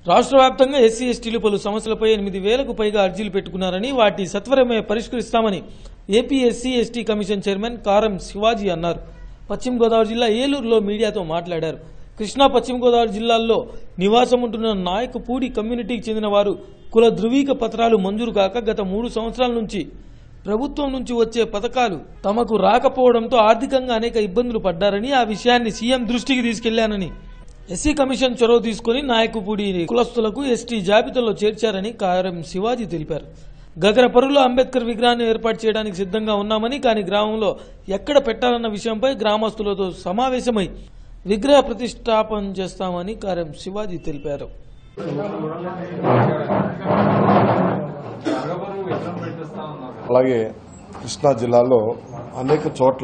రాష్ట్ర వ్యాప్తంగా ఎస్సీ ఎస్టీలు పలు సమస్యలపై ఎనిమిది వేలకు పైగా అర్జీలు పెట్టుకున్నారని వాటి సత్వరమే పరిష్కరిస్తామని AP SC ST commission chairman Karam Shivaji అన్నారు పశ్చిమ గోదావరి జిల్లా ఏలూరులో మీడియాతో మాట్లాడారు కృష్ణా పశ్చిమ గోదావరి జిల్లాల్లో నివాసం ఉంటున్న నాయకపూడి కమ్యూనిటీకి చెందిన వారు కుల ధృవీక పత్రాలు మంజూరు కాక గత మూడు సంవత్సరాల నుంచి ప్రభుత్వం నుంచి వచ్చే పథకాలు తమకు రాకపోవడంతో ఆర్థికంగా అనేక ఇబ్బందులు పడ్డారని ఆ విషయాన్ని సీఎం దృష్టికి తీసుకెళ్లానని ఎస్సీ కమిషన్ చొరవ తీసుకుని నాయకుపూడి కులస్తులకు ఎస్టీ జాబితాలో చేర్చారని కారం శివాజీ తెలిపారు గగరపరులో అంబేద్కర్ విగ్రహాన్ని ఏర్పాటు చేయడానికి సిద్ధంగా ఉన్నామని కానీ గ్రామంలో ఎక్కడ పెట్టాలన్న విషయంపై గ్రామస్తులతో సమావేశమై విగ్రహ ప్రతిష్టాపన చేస్తామని కారం శివాజీ తెలిపారు అలాగే కృష్ణా జిల్లాలో అనేక చోట్ల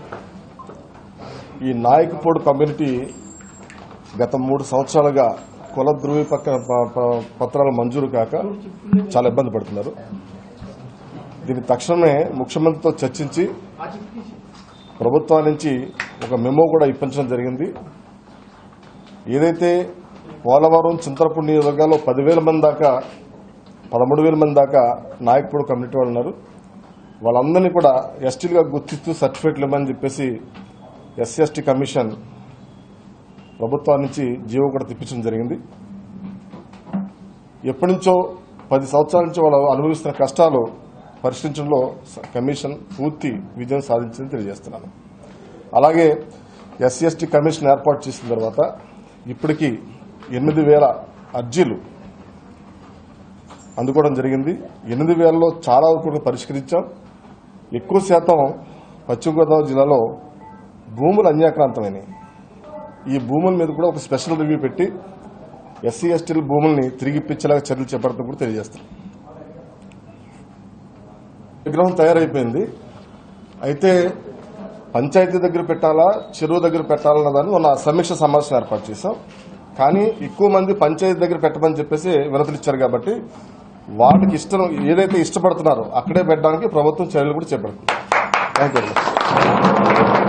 ఈ నాయకపూడి కమ్యూనిటీ గత మూడు సంవత్సరాలుగా కుల ధృవీ పక్క ప- ప- పత్రాలు మంజూరు కాక చాలా ఇబ్బంది పడుతున్నారు దీన్ని తక్షణమే ముఖ్యమంత్రితో చర్చించి ప్రభుత్వం నుంచి ఒక మెమో కూడా ఇప్పించడం జరిగింది ఏదైతే పోలవరం చింతలపూడి నియోజకవర్గాల్లో పదివేల మంది దాకా పదమూడు వేల మంది దాకా నాయకపూడి కమ్యూనిటీ వాళ్ళు ఉన్నారు వాళ్ళందరినీ కూడా ఎస్టీలుగా గుర్తిస్తూ సర్టిఫికేట్లు ఇవ్వమని చెప్పేసి ఎస్సీ ఎస్టీ కమిషన్ ప్రభుత్వం నుంచి జీవో కూడా తెప్పించడం జరిగింది ఎప్పటి నుంచో పది సంవత్సరాల నుంచి వాళ్ళు అనుభవిస్తున్న కష్టాలు పరిష్కరించడంలో స- కమిషన్ పూర్తి విజయం సాధించిందని తెలియజేస్తున్నాను అలాగే ఎస్సీ ఎస్టీ కమిషన్ ఏర్పాటు చేసిన తర్వాత ఇప్పటికీ ఎనిమిది వేల అర్జీలు అందుకోవడం జరిగింది ఎనిమిది వేలలో చాలా వరకు కూడా పరిష్కరించాం ఎక్కువ శాతం పశ్చిమ గోదావరి జిల్లాలో భూములు అన్యాక్రాంతమైనవి ఈ భూముల మీద కూడా ఒక స్పెషల్ రివ్యూ పెట్టి ఎస్సీ ఎస్టీల భూముల్ని తిరిగి ఇప్పించేలాగా చర్యలు చేపడతాం కూడా తెలియజేస్తాం విగ్రహం తయారైపోయింది అయితే పంచాయతీ దగ్గర పెట్టాలా చెరువు దగ్గర పెట్టాలన్న దాన్ని మొన్న సమీక్ష సమావేశం ఏర్పాటు చేశాం కానీ ఎక్కువ మంది పంచాయతీ దగ్గర పెట్టమని చెప్పేసి వినతులు ఇచ్చారు కాబట్టి వాళ్ళకి ఇష్టం ఏదైతే ఇష్టపడుతున్నారో అక్కడే పెట్టడానికి ప్రభుత్వం చర్యలు కూడా చేపడుతుంది థ్యాంక్ యూ